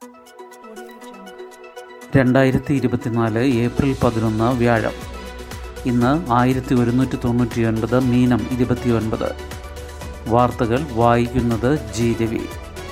രണ്ടായിരത്തി ഇരുപത്തിനാല് ഏപ്രിൽ പതിനൊന്ന് വ്യാഴം ഇന്ന് ആയിരത്തി ഒരുന്നൂറ്റി തൊണ്ണൂറ്റി ഒൻപത് മീനം ഇരുപത്തി ഒൻപത് വാർത്തകൾ വായിക്കുന്നത് ജി രവി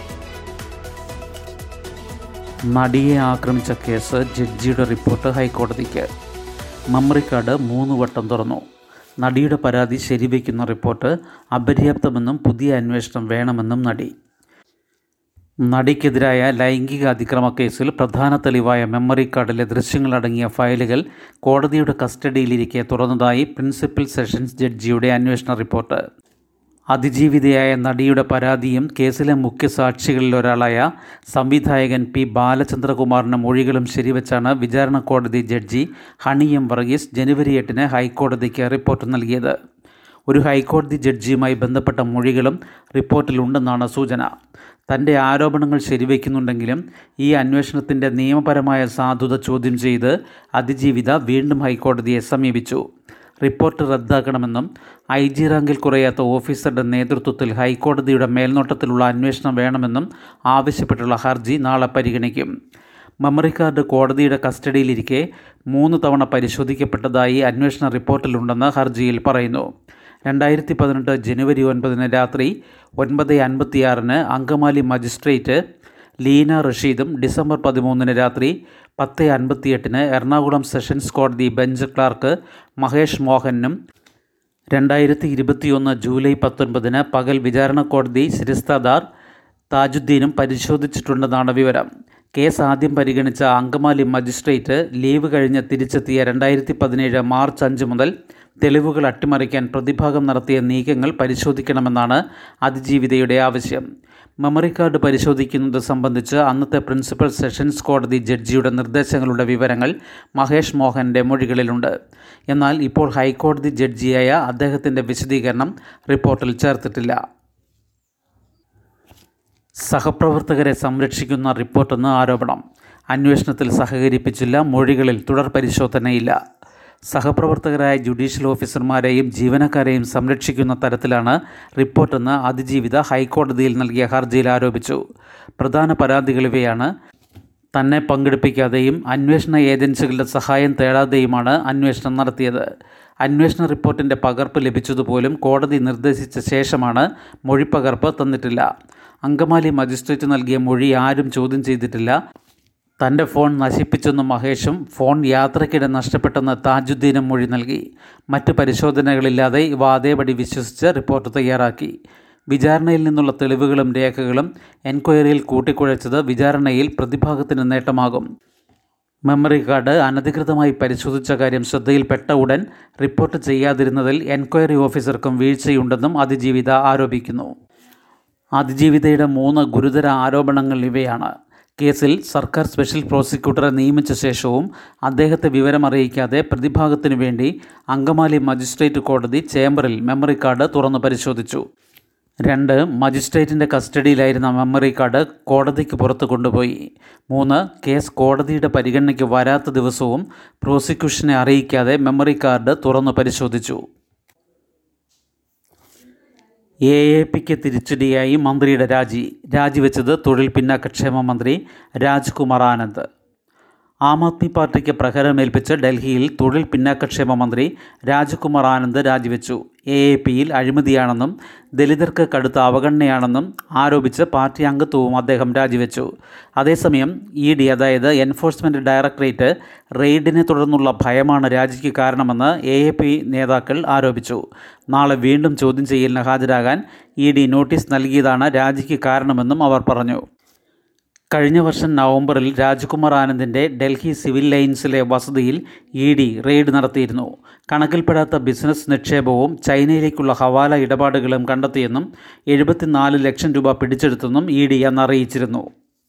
നടിയെ ആക്രമിച്ച കേസ് ജഡ്ജിയുടെ റിപ്പോർട്ട് ഹൈക്കോടതിക്ക് മെമ്മറിക്കാർഡ് മൂന്ന് വട്ടം തുറന്നു നടിയുടെ പരാതി ശരിവയ്ക്കുന്ന റിപ്പോർട്ട് അപര്യാപ്തമെന്നും പുതിയ അന്വേഷണം വേണമെന്നും നടി നടിക്കെതിരായ ലൈംഗിക അതിക്രമ കേസിൽ പ്രധാന തെളിവായ മെമ്മറി കാർഡിലെ ദൃശ്യങ്ങളടങ്ങിയ ഫയലുകൾ കോടതിയുടെ കസ്റ്റഡിയിലിരിക്കെ തുറന്നതായി പ്രിൻസിപ്പൽ സെഷൻസ് ജഡ്ജിയുടെ അന്വേഷണ റിപ്പോർട്ട് അതിജീവിതയായ നടിയുടെ പരാതിയും കേസിലെ മുഖ്യ സാക്ഷികളിൽ ഒരാളായ സംവിധായകൻ പി ബാലചന്ദ്രകുമാറിൻ്റെ മൊഴികളും ശരിവച്ചാണ് വിചാരണ കോടതി ജഡ്ജി ഹണി എം വർഗീസ് ജനുവരി എട്ടിന് ഹൈക്കോടതിക്ക് റിപ്പോർട്ട് നൽകിയത് ഒരു ഹൈക്കോടതി ജഡ്ജിയുമായി ബന്ധപ്പെട്ട മൊഴികളും റിപ്പോർട്ടിലുണ്ടെന്നാണ് സൂചന തൻ്റെ ആരോപണങ്ങൾ ശരിവയ്ക്കുന്നുണ്ടെങ്കിലും ഈ അന്വേഷണത്തിൻ്റെ നിയമപരമായ സാധുത ചോദ്യം ചെയ്ത് അതിജീവിത വീണ്ടും ഹൈക്കോടതിയെ സമീപിച്ചു റിപ്പോർട്ട് റദ്ദാക്കണമെന്നും ഐ ജി റാങ്കിൽ കുറയാത്ത ഓഫീസറുടെ നേതൃത്വത്തിൽ ഹൈക്കോടതിയുടെ മേൽനോട്ടത്തിലുള്ള അന്വേഷണം വേണമെന്നും ആവശ്യപ്പെട്ടുള്ള ഹർജി നാളെ പരിഗണിക്കും മെമ്മറി കാർഡ് കോടതിയുടെ കസ്റ്റഡിയിലിരിക്കെ മൂന്ന് തവണ പരിശോധിക്കപ്പെട്ടതായി അന്വേഷണ റിപ്പോർട്ടിലുണ്ടെന്ന് ഹർജിയിൽ പറയുന്നു രണ്ടായിരത്തി പതിനെട്ട് ജനുവരി ഒൻപതിന് രാത്രി ഒൻപത് അൻപത്തിയാറിന് അങ്കമാലി മജിസ്ട്രേറ്റ് ലീന റഷീദും ഡിസംബർ പതിമൂന്നിന് രാത്രി പത്ത് അൻപത്തിയെട്ടിന് എറണാകുളം സെഷൻസ് കോടതി ബെഞ്ച് ക്ലാർക്ക് മഹേഷ് മോഹനും രണ്ടായിരത്തി ഇരുപത്തിയൊന്ന് ജൂലൈ പത്തൊൻപതിന് പകൽ വിചാരണ കോടതി ശിരസ്താദാർ താജുദ്ദീനും പരിശോധിച്ചിട്ടുണ്ടെന്നാണ് വിവരം കേസ് ആദ്യം പരിഗണിച്ച അങ്കമാലി മജിസ്ട്രേറ്റ് ലീവ് കഴിഞ്ഞ് തിരിച്ചെത്തിയ രണ്ടായിരത്തി പതിനേഴ് മാർച്ച് അഞ്ച് മുതൽ തെളിവുകൾ അട്ടിമറിക്കാൻ പ്രതിഭാഗം നടത്തിയ നീക്കങ്ങൾ പരിശോധിക്കണമെന്നാണ് അതിജീവിതയുടെ ആവശ്യം മെമ്മറി കാർഡ് പരിശോധിക്കുന്നത് സംബന്ധിച്ച് അന്നത്തെ പ്രിൻസിപ്പൽ സെഷൻസ് കോടതി ജഡ്ജിയുടെ നിർദ്ദേശങ്ങളുടെ വിവരങ്ങൾ മഹേഷ് മോഹൻ്റെ മൊഴികളിലുണ്ട് എന്നാൽ ഇപ്പോൾ ഹൈക്കോടതി ജഡ്ജിയായ അദ്ദേഹത്തിൻ്റെ വിശദീകരണം റിപ്പോർട്ടിൽ ചേർത്തിട്ടില്ല സഹപ്രവർത്തകരെ സംരക്ഷിക്കുന്ന റിപ്പോർട്ടെന്ന് ആരോപണം അന്വേഷണത്തിൽ സഹകരിപ്പിച്ചില്ല മൊഴികളിൽ തുടർ പരിശോധനയില്ല സഹപ്രവർത്തകരായ ജുഡീഷ്യൽ ഓഫീസർമാരെയും ജീവനക്കാരെയും സംരക്ഷിക്കുന്ന തരത്തിലാണ് റിപ്പോർട്ടെന്ന് അതിജീവിത ഹൈക്കോടതിയിൽ നൽകിയ ഹർജിയിൽ ആരോപിച്ചു പ്രധാന പരാതികൾ ഇവയാണ് തന്നെ പങ്കെടുപ്പിക്കാതെയും അന്വേഷണ ഏജൻസികളുടെ സഹായം തേടാതെയുമാണ് അന്വേഷണം നടത്തിയത് അന്വേഷണ റിപ്പോർട്ടിൻ്റെ പകർപ്പ് ലഭിച്ചതുപോലും കോടതി നിർദ്ദേശിച്ച ശേഷമാണ് മൊഴിപ്പകർപ്പ് തന്നിട്ടില്ല അങ്കമാലി മജിസ്ട്രേറ്റ് നൽകിയ മൊഴി ആരും ചോദ്യം ചെയ്തിട്ടില്ല തൻ്റെ ഫോൺ നശിപ്പിച്ചെന്ന് മഹേഷും ഫോൺ യാത്രയ്ക്കിടെ നഷ്ടപ്പെട്ടെന്ന് താജുദ്ദീനും മൊഴി നൽകി മറ്റ് പരിശോധനകളില്ലാതെ ഇവ അതേപടി വിശ്വസിച്ച് റിപ്പോർട്ട് തയ്യാറാക്കി വിചാരണയിൽ നിന്നുള്ള തെളിവുകളും രേഖകളും എൻക്വയറിയിൽ കൂട്ടിക്കുഴച്ചത് വിചാരണയിൽ പ്രതിഭാഗത്തിന് നേട്ടമാകും മെമ്മറി കാർഡ് അനധികൃതമായി പരിശോധിച്ച കാര്യം ശ്രദ്ധയിൽപ്പെട്ട ഉടൻ റിപ്പോർട്ട് ചെയ്യാതിരുന്നതിൽ എൻക്വയറി ഓഫീസർക്കും വീഴ്ചയുണ്ടെന്നും അതിജീവിത ആരോപിക്കുന്നു അതിജീവിതയുടെ മൂന്ന് ഗുരുതര ആരോപണങ്ങൾ ഇവയാണ് കേസിൽ സർക്കാർ സ്പെഷ്യൽ പ്രോസിക്യൂട്ടറെ നിയമിച്ച ശേഷവും അദ്ദേഹത്തെ വിവരമറിയിക്കാതെ പ്രതിഭാഗത്തിനു വേണ്ടി അങ്കമാലി മജിസ്ട്രേറ്റ് കോടതി ചേംബറിൽ മെമ്മറി കാർഡ് തുറന്നു പരിശോധിച്ചു രണ്ട് മജിസ്ട്രേറ്റിൻ്റെ കസ്റ്റഡിയിലായിരുന്ന മെമ്മറി കാർഡ് കോടതിക്ക് പുറത്ത് കൊണ്ടുപോയി മൂന്ന് കേസ് കോടതിയുടെ പരിഗണനയ്ക്ക് വരാത്ത ദിവസവും പ്രോസിക്യൂഷനെ അറിയിക്കാതെ മെമ്മറി കാർഡ് തുറന്നു പരിശോധിച്ചു എ എ പിക്ക് തിരിച്ചടിയായി മന്ത്രിയുടെ രാജി രാജിവെച്ചത് തൊഴിൽ പിന്നാക്കക്ഷേമ മന്ത്രി രാജ്കുമാർ ആനന്ദ് ആം ആദ്മി പാർട്ടിക്ക് പ്രഹരമേൽപ്പിച്ച് ഡൽഹിയിൽ തൊഴിൽ പിന്നാക്കക്ഷേമ മന്ത്രി രാജ്കുമാർ ആനന്ദ് രാജിവെച്ചു എ എ പിയിൽ അഴിമതിയാണെന്നും ദലിതർക്ക് കടുത്ത അവഗണനയാണെന്നും ആരോപിച്ച് പാർട്ടി അംഗത്വവും അദ്ദേഹം രാജിവെച്ചു അതേസമയം ഇ ഡി അതായത് എൻഫോഴ്സ്മെൻറ്റ് ഡയറക്ടറേറ്റ് റെയ്ഡിനെ തുടർന്നുള്ള ഭയമാണ് രാജിക്ക് കാരണമെന്ന് എ എ പി നേതാക്കൾ ആരോപിച്ചു നാളെ വീണ്ടും ചോദ്യം ചെയ്യലിന് ഹാജരാകാൻ ഇ ഡി നോട്ടീസ് നൽകിയതാണ് രാജിക്ക് കാരണമെന്നും അവർ പറഞ്ഞു കഴിഞ്ഞ വർഷം നവംബറിൽ രാജ്കുമാർ ആനന്ദിൻ്റെ ഡൽഹി സിവിൽ ലൈൻസിലെ വസതിയിൽ ഇ ഡി റെയ്ഡ് നടത്തിയിരുന്നു കണക്കിൽപ്പെടാത്ത ബിസിനസ് നിക്ഷേപവും ചൈനയിലേക്കുള്ള ഹവാല ഇടപാടുകളും കണ്ടെത്തിയെന്നും എഴുപത്തിനാല് ലക്ഷം രൂപ പിടിച്ചെടുത്തെന്നും ഇ ഡി അന്ന് അറിയിച്ചിരുന്നു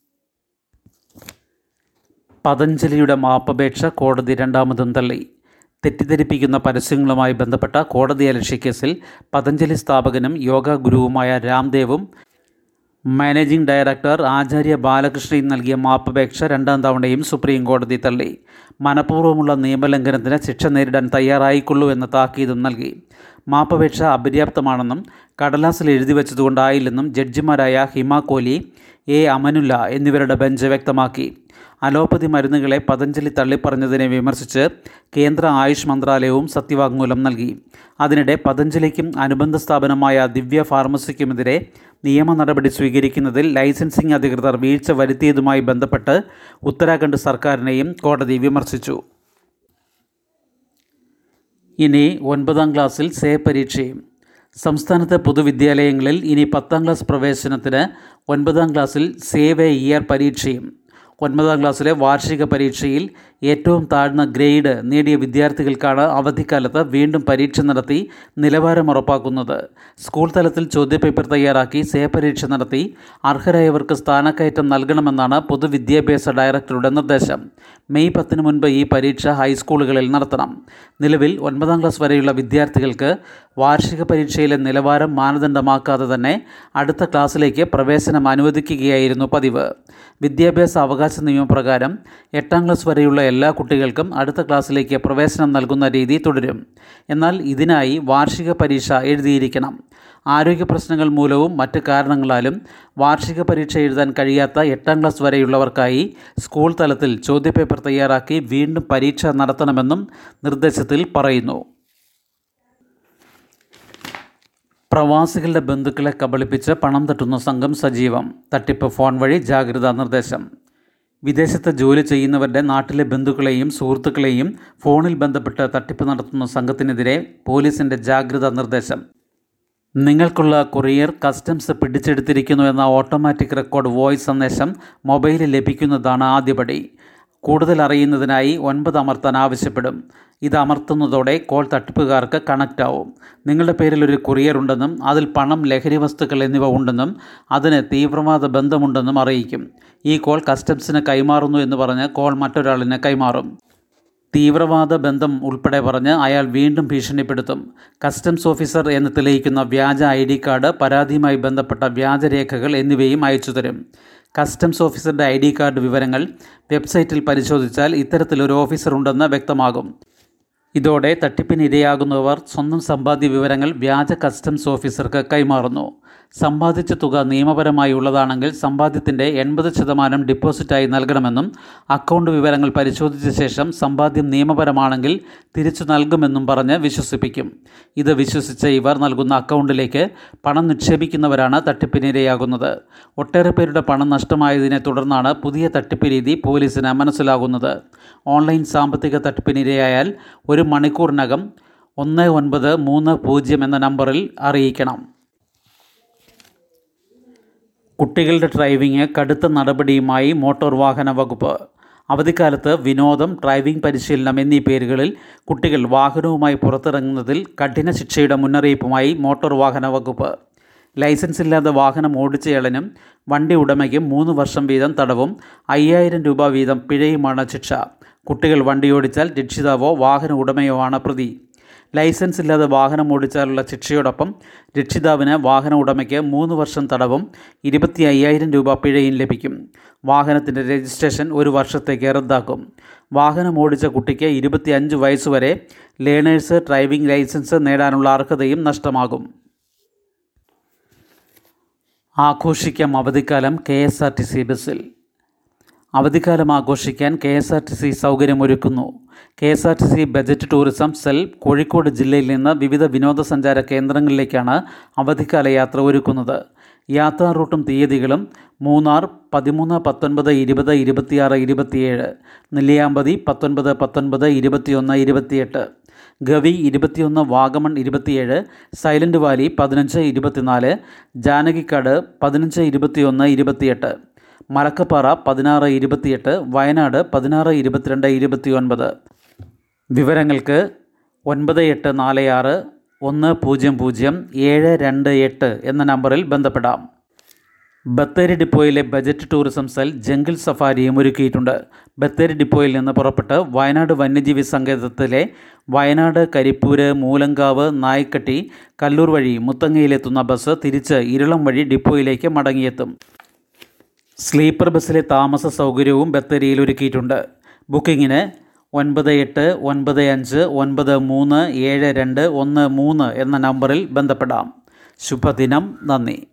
പതഞ്ജലിയുടെ മാപ്പപേക്ഷ കോടതി രണ്ടാമതും തള്ളി തെറ്റിദ്ധരിപ്പിക്കുന്ന പരസ്യങ്ങളുമായി ബന്ധപ്പെട്ട കോടതി അലക്ഷ്യ കേസിൽ പതഞ്ജലി സ്ഥാപകനും യോഗ ഗുരുവുമായ രാംദേവും മാനേജിംഗ് ഡയറക്ടർ ആചാര്യ ബാലകൃഷ്ണൻ നൽകിയ മാപ്പപേക്ഷ രണ്ടാം തവണയും സുപ്രീം കോടതി തള്ളി മനഃപൂർവ്വമുള്ള നിയമലംഘനത്തിന് ശിക്ഷ നേരിടാൻ തയ്യാറായിക്കൊള്ളൂ എന്ന താക്കീതും നൽകി മാപ്പപേക്ഷ അപര്യാപ്തമാണെന്നും കടലാസിൽ എഴുതി വെച്ചതുകൊണ്ടായില്ലെന്നും ജഡ്ജിമാരായ ഹിമ കോഹ്ലി എ അമനുല്ല എന്നിവരുടെ ബെഞ്ച് വ്യക്തമാക്കി അലോപ്പതി മരുന്നുകളെ പതഞ്ജലി തള്ളിപ്പറഞ്ഞതിനെ വിമർശിച്ച് കേന്ദ്ര ആയുഷ് മന്ത്രാലയവും സത്യവാങ്മൂലം നൽകി അതിനിടെ പതഞ്ജലിക്കും അനുബന്ധ സ്ഥാപനമായ ദിവ്യ ഫാർമസിക്കുമെതിരെ നിയമ നടപടി സ്വീകരിക്കുന്നതിൽ ലൈസൻസിംഗ് അധികൃതർ വീഴ്ച വരുത്തിയതുമായി ബന്ധപ്പെട്ട് ഉത്തരാഖണ്ഡ് സർക്കാരിനെയും കോടതി വിമർശിച്ചു ഇനി ഒൻപതാം ക്ലാസ്സിൽ സേ പരീക്ഷയും സംസ്ഥാനത്തെ പൊതുവിദ്യാലയങ്ങളിൽ ഇനി പത്താം ക്ലാസ് പ്രവേശനത്തിന് ഒൻപതാം ക്ലാസ്സിൽ സേവ് എ ഇയർ പരീക്ഷയും ഒൻപതാം ക്ലാസ്സിലെ വാർഷിക പരീക്ഷയിൽ ഏറ്റവും താഴ്ന്ന ഗ്രേഡ് നേടിയ വിദ്യാർത്ഥികൾക്കാണ് അവധിക്കാലത്ത് വീണ്ടും പരീക്ഷ നടത്തി നിലവാരം ഉറപ്പാക്കുന്നത് സ്കൂൾ തലത്തിൽ ചോദ്യപേപ്പർ തയ്യാറാക്കി സേ പരീക്ഷ നടത്തി അർഹരായവർക്ക് സ്ഥാനക്കയറ്റം നൽകണമെന്നാണ് പൊതുവിദ്യാഭ്യാസ ഡയറക്ടറുടെ നിർദ്ദേശം മെയ് പത്തിന് മുൻപ് ഈ പരീക്ഷ ഹൈസ്കൂളുകളിൽ നടത്തണം നിലവിൽ ഒൻപതാം ക്ലാസ് വരെയുള്ള വിദ്യാർത്ഥികൾക്ക് വാർഷിക പരീക്ഷയിലെ നിലവാരം മാനദണ്ഡമാക്കാതെ തന്നെ അടുത്ത ക്ലാസ്സിലേക്ക് പ്രവേശനം അനുവദിക്കുകയായിരുന്നു പതിവ് വിദ്യാഭ്യാസ അവകാശ നിയമപ്രകാരം എട്ടാം ക്ലാസ് വരെയുള്ള എല്ലാ കുട്ടികൾക്കും അടുത്ത ക്ലാസ്സിലേക്ക് പ്രവേശനം നൽകുന്ന രീതി തുടരും എന്നാൽ ഇതിനായി വാർഷിക പരീക്ഷ എഴുതിയിരിക്കണം ആരോഗ്യ പ്രശ്നങ്ങൾ മൂലവും മറ്റ് കാരണങ്ങളാലും വാർഷിക പരീക്ഷ എഴുതാൻ കഴിയാത്ത എട്ടാം ക്ലാസ് വരെയുള്ളവർക്കായി സ്കൂൾ തലത്തിൽ ചോദ്യപേപ്പർ തയ്യാറാക്കി വീണ്ടും പരീക്ഷ നടത്തണമെന്നും നിർദ്ദേശത്തിൽ പറയുന്നു പ്രവാസികളുടെ ബന്ധുക്കളെ കബളിപ്പിച്ച് പണം തട്ടുന്ന സംഘം സജീവം തട്ടിപ്പ് ഫോൺ വഴി ജാഗ്രതാ നിർദ്ദേശം വിദേശത്ത് ജോലി ചെയ്യുന്നവരുടെ നാട്ടിലെ ബന്ധുക്കളെയും സുഹൃത്തുക്കളെയും ഫോണിൽ ബന്ധപ്പെട്ട് തട്ടിപ്പ് നടത്തുന്ന സംഘത്തിനെതിരെ പോലീസിൻ്റെ ജാഗ്രതാ നിർദ്ദേശം നിങ്ങൾക്കുള്ള കൊറിയർ കസ്റ്റംസ് പിടിച്ചെടുത്തിരിക്കുന്നു എന്ന ഓട്ടോമാറ്റിക് റെക്കോർഡ് വോയിസ് സന്ദേശം മൊബൈലിൽ ലഭിക്കുന്നതാണ് ആദ്യപടി കൂടുതൽ അറിയുന്നതിനായി ഒൻപത് അമർത്താൻ ആവശ്യപ്പെടും ഇത് അമർത്തുന്നതോടെ കോൾ തട്ടിപ്പുകാർക്ക് കണക്റ്റ് ആവും നിങ്ങളുടെ പേരിൽ ഒരു കൊറിയർ ഉണ്ടെന്നും അതിൽ പണം ലഹരി വസ്തുക്കൾ എന്നിവ ഉണ്ടെന്നും അതിന് തീവ്രവാദ ബന്ധമുണ്ടെന്നും അറിയിക്കും ഈ കോൾ കസ്റ്റംസിന് കൈമാറുന്നു എന്ന് പറഞ്ഞ് കോൾ മറ്റൊരാളിന് കൈമാറും തീവ്രവാദ ബന്ധം ഉൾപ്പെടെ പറഞ്ഞ് അയാൾ വീണ്ടും ഭീഷണിപ്പെടുത്തും കസ്റ്റംസ് ഓഫീസർ എന്ന് തെളിയിക്കുന്ന വ്യാജ ഐ ഡി കാർഡ് പരാതിയുമായി ബന്ധപ്പെട്ട വ്യാജരേഖകൾ എന്നിവയും അയച്ചു തരും കസ്റ്റംസ് ഓഫീസറുടെ ഐ ഡി കാർഡ് വിവരങ്ങൾ വെബ്സൈറ്റിൽ പരിശോധിച്ചാൽ ഇത്തരത്തിലൊരു ഓഫീസർ ഉണ്ടെന്ന് വ്യക്തമാകും ഇതോടെ തട്ടിപ്പിനിരയാകുന്നവർ സ്വന്തം സമ്പാദ്യ വിവരങ്ങൾ വ്യാജ കസ്റ്റംസ് ഓഫീസർക്ക് കൈമാറുന്നു സമ്പാദിച്ച തുക നിയമപരമായി ഉള്ളതാണെങ്കിൽ സമ്പാദ്യത്തിൻ്റെ എൺപത് ശതമാനം ഡിപ്പോസിറ്റായി നൽകണമെന്നും അക്കൗണ്ട് വിവരങ്ങൾ പരിശോധിച്ച ശേഷം സമ്പാദ്യം നിയമപരമാണെങ്കിൽ തിരിച്ചു നൽകുമെന്നും പറഞ്ഞ് വിശ്വസിപ്പിക്കും ഇത് വിശ്വസിച്ച ഇവർ നൽകുന്ന അക്കൗണ്ടിലേക്ക് പണം നിക്ഷേപിക്കുന്നവരാണ് തട്ടിപ്പിനിരയാകുന്നത് ഒട്ടേറെ പേരുടെ പണം നഷ്ടമായതിനെ തുടർന്നാണ് പുതിയ തട്ടിപ്പ് രീതി പോലീസിന് മനസ്സിലാകുന്നത് ഓൺലൈൻ സാമ്പത്തിക തട്ടിപ്പിനിരയായാൽ ഒരു മണിക്കൂറിനകം ഒന്ന് ഒൻപത് മൂന്ന് പൂജ്യം എന്ന നമ്പറിൽ അറിയിക്കണം കുട്ടികളുടെ ഡ്രൈവിംഗ് കടുത്ത നടപടിയുമായി മോട്ടോർ വാഹന വകുപ്പ് അവധിക്കാലത്ത് വിനോദം ഡ്രൈവിംഗ് പരിശീലനം എന്നീ പേരുകളിൽ കുട്ടികൾ വാഹനവുമായി പുറത്തിറങ്ങുന്നതിൽ കഠിന ശിക്ഷയുടെ മുന്നറിയിപ്പുമായി മോട്ടോർ വാഹന വകുപ്പ് ലൈസൻസ് ഇല്ലാതെ വാഹനം ഓടിച്ചയാളിനും വണ്ടി ഉടമയ്ക്കും മൂന്ന് വർഷം വീതം തടവും അയ്യായിരം രൂപ വീതം പിഴയുമാണ് ശിക്ഷ കുട്ടികൾ വണ്ടി ഓടിച്ചാൽ രക്ഷിതാവോ വാഹന ഉടമയോ ആണ് പ്രതി ലൈസൻസ് ഇല്ലാതെ വാഹനം ഓടിച്ചാലുള്ള ശിക്ഷയോടൊപ്പം രക്ഷിതാവിന് വാഹന ഉടമയ്ക്ക് മൂന്ന് വർഷം തടവും ഇരുപത്തി അയ്യായിരം രൂപ പിഴയും ലഭിക്കും വാഹനത്തിൻ്റെ രജിസ്ട്രേഷൻ ഒരു വർഷത്തേക്ക് റദ്ദാക്കും വാഹനം ഓടിച്ച കുട്ടിക്ക് ഇരുപത്തി അഞ്ച് വയസ്സുവരെ ലേണേഴ്സ് ഡ്രൈവിംഗ് ലൈസൻസ് നേടാനുള്ള അർഹതയും നഷ്ടമാകും ആഘോഷിക്കാം അവധിക്കാലം K S R T C ബസ്സിൽ അവധിക്കാലം ആഘോഷിക്കാൻ K S R T C സൗകര്യമൊരുക്കുന്നു K S R T C budget tourism cell Kozhikode ജില്ലയിൽ നിന്ന് വിവിധ വിനോദസഞ്ചാര കേന്ദ്രങ്ങളിലേക്കാണ് അവധിക്കാല യാത്ര ഒരുക്കുന്നത് യാത്രാ റൂട്ടും തീയതികളും മൂന്നാർ പതിമൂന്ന് പത്തൊൻപത് ഇരുപത് ഇരുപത്തിയാറ് ഇരുപത്തിയേഴ് നെല്ലിയാമ്പതി പത്തൊൻപത് പത്തൊൻപത് ഇരുപത്തിയൊന്ന് ഇരുപത്തിയെട്ട് ഗവി ഇരുപത്തിയൊന്ന് വാഗമൺ ഇരുപത്തിയേഴ് സൈലൻറ്റ് വാലി പതിനഞ്ച് ഇരുപത്തിനാല് ജാനകിക്കാട് പതിനഞ്ച് ഇരുപത്തിയൊന്ന് ഇരുപത്തിയെട്ട് മലക്കപ്പാറ പതിനാറ് ഇരുപത്തിയെട്ട് വയനാട് പതിനാറ് ഇരുപത്തിരണ്ട് ഇരുപത്തിയൊൻപത് വിവരങ്ങൾക്ക് ഒൻപത് എട്ട് നാല് ആറ് ഒന്ന് പൂജ്യം പൂജ്യം ഏഴ് രണ്ട് എട്ട് എന്ന നമ്പറിൽ ബന്ധപ്പെടാം ബത്തേരി ഡിപ്പോയിലെ ബജറ്റ് ടൂറിസം സെൽ ജംഗിൾ സഫാരിയും ഒരുക്കിയിട്ടുണ്ട് ബത്തേരി ഡിപ്പോയിൽ നിന്ന് പുറപ്പെട്ട് വയനാട് വന്യജീവി സങ്കേതത്തിലെ വയനാട് കരിപ്പൂര് മൂലങ്കാവ് നായ്ക്കട്ടി കല്ലൂർ വഴി മുത്തങ്ങയിലെത്തുന്ന ബസ് തിരിച്ച് ഇരുളം വഴി ഡിപ്പോയിലേക്ക് മടങ്ങിയെത്തും സ്ലീപ്പർ ബസ്സിലെ താമസ സൗകര്യവും ബത്തേരിയിൽ ഒരുക്കിയിട്ടുണ്ട് ബുക്കിങ്ങിന് ഒൻപത് എട്ട് ഒൻപത് അഞ്ച് ഒൻപത് മൂന്ന് ഏഴ് രണ്ട് ഒന്ന് മൂന്ന് എന്ന നമ്പറിൽ ബന്ധപ്പെടാം ശുഭദിനം നന്ദി